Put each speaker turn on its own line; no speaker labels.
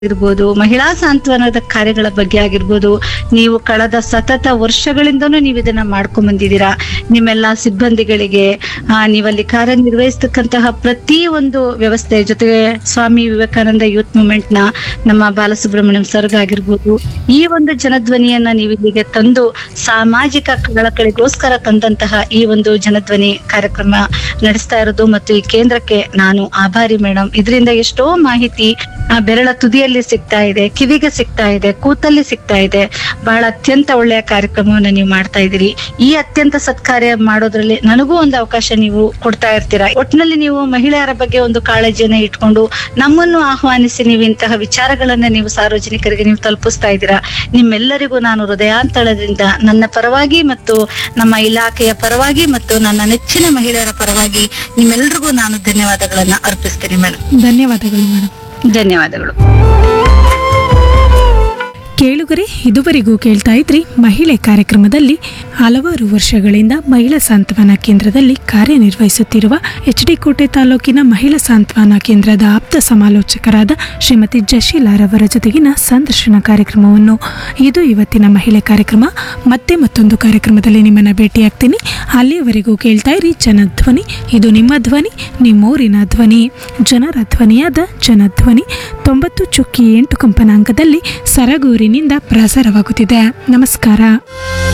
ಇರ್ಬೋದು ಮಹಿಳಾ ಸಾಂತ್ವನದ ಕಾರ್ಯಗಳ ಬಗ್ಗೆ ಆಗಿರ್ಬೋದು ನೀವು ಕಳೆದ ಸತತ ವರ್ಷಗಳಿಂದನೂ ನೀವು ಇದನ್ನ ಮಾಡ್ಕೊಂಡ್ ಬಂದಿದ್ದೀರಾ ನಿಮ್ಮೆಲ್ಲ ಸಿಬ್ಬಂದಿಗಳಿಗೆ ಆ, ನೀವಲ್ಲಿ ಕಾರ್ಯನಿರ್ವಹಿಸ್ತಕ್ಕಂತಹ ಪ್ರತಿ ಒಂದು ವ್ಯವಸ್ಥೆ ಜೊತೆಗೆ ಸ್ವಾಮಿ ವಿವೇಕಾನಂದ ಯೂತ್ ಮೂವ್ಮೆಂಟ್ ನ ನಮ್ಮ ಬಾಲಸುಬ್ರಹ್ಮಣ್ಯಂ ಸರ್ಗ್ ಆಗಿರ್ಬೋದು ಈ ಒಂದು ಜನಧ್ವನಿಯನ್ನ ನೀವು ಇಲ್ಲಿಗೆ ತಂದು ಸಾಮಾಜಿಕ ಕಳಕಳಿಗೋಸ್ಕರ ತಂದಂತಹ ಈ ಒಂದು ಜನಧ್ವನಿ ಕಾರ್ಯಕ್ರಮ ನಡೆಸ್ತಾ ಇರೋದು ಮತ್ತು ಈ ಕೇಂದ್ರಕ್ಕೆ ನಾನು ಆಭಾರಿ ಮೇಡಮ್ ಇದರಿಂದ ಎಷ್ಟೋ ಮಾಹಿತಿ ಆ ಬೆರಳ ತುದಿಯಲ್ಲಿ ಸಿಗ್ತಾ ಇದೆ ಕಿವಿಗೆ ಸಿಗ್ತಾ ಇದೆ ಕೂತಲ್ಲಿ ಸಿಗ್ತಾ ಇದೆ ಬಹಳ ಅತ್ಯಂತ ಒಳ್ಳೆಯ ಕಾರ್ಯಕ್ರಮವನ್ನ ನೀವು ಮಾಡ್ತಾ ಇದ್ದೀರಿ ಈ ಅತ್ಯಂತ ಸತ್ಕಾರ್ಯ ಮಾಡೋದ್ರಲ್ಲಿ ನನಗೂ ಒಂದು ಅವಕಾಶ ನೀವು ಕೊಡ್ತಾ ಇರ್ತೀರಾ ಒಟ್ಟಿನಲ್ಲಿ ನೀವು ಮಹಿಳೆಯರ ಬಗ್ಗೆ ಒಂದು ಕಾಳಜಿಯನ್ನ ಇಟ್ಕೊಂಡು ನಮ್ಮನ್ನು ಆಹ್ವಾನಿಸಿ ನೀವು ಇಂತಹ ವಿಚಾರಗಳನ್ನ ನೀವು ಸಾರ್ವಜನಿಕರಿಗೆ ನೀವು ತಲುಪಿಸ್ತಾ ಇದ್ದೀರಾ ನಿಮ್ಮೆಲ್ಲರಿಗೂ ನಾನು ಹೃದಯಾಂತಳದಿಂದ ನನ್ನ ಪರವಾಗಿ ಮತ್ತು ನಮ್ಮ ಇಲಾಖೆಯ ಪರವಾಗಿ ಮತ್ತು ನನ್ನ ನೆಚ್ಚಿನ ಮಹಿಳೆಯರ ಪರವಾಗಿ ನಿಮ್ಮೆಲ್ಲರಿಗೂ ನಾನು ಧನ್ಯವಾದಗಳನ್ನ ಅರ್ಪಿಸ್ತೀನಿ ಮೇಡಮ್
ಧನ್ಯವಾದಗಳು ಮೇಡಮ್
ಧನ್ಯವಾದಗಳು
ಕೇಳುಗರೆ ಇದುವರೆಗೂ ಕೇಳ್ತಾ ಇದ್ರಿ ಮಹಿಳೆ ಕಾರ್ಯಕ್ರಮದಲ್ಲಿ ಹಲವಾರು ವರ್ಷಗಳಿಂದ ಮಹಿಳಾ ಸಾಂತ್ವನ ಕೇಂದ್ರದಲ್ಲಿ ಕಾರ್ಯನಿರ್ವಹಿಸುತ್ತಿರುವ ಎಚ್ ಡಿ ಕೋಟೆ ತಾಲೂಕಿನ ಮಹಿಳಾ ಸಾಂತ್ವನ ಕೇಂದ್ರದ ಆಪ್ತ ಸಮಾಲೋಚಕರಾದ ಶ್ರೀಮತಿ ಜಶೀಲಾರವರ ಜೊತೆಗಿನ ಸಂದರ್ಶನ ಕಾರ್ಯಕ್ರಮವನ್ನು ಇದು ಇವತ್ತಿನ ಮಹಿಳೆ ಕಾರ್ಯಕ್ರಮ ಮತ್ತೆ ಮತ್ತೊಂದು ಕಾರ್ಯಕ್ರಮದಲ್ಲಿ ನಿಮ್ಮನ್ನ ಭೇಟಿಯಾಗ್ತೀನಿ ಅಲ್ಲಿಯವರೆಗೂ ಕೇಳ್ತಾ ಇರಿ ಜನಧ್ವನಿ ಇದು ನಿಮ್ಮ ಧ್ವನಿ ನಿಮ್ಮೂರಿನ ಧ್ವನಿ ಜನರ ಧ್ವನಿಯಾದ ಜನಧ್ವನಿ ತೊಂಬತ್ತು ಚುಕ್ಕಿ ಎಂಟು ಕಂಪನಾಂಕದಲ್ಲಿ ಸರಗೂರಿನಿಂದ ಪ್ರಸಾರವಾಗುತ್ತಿದೆ ನಮಸ್ಕಾರ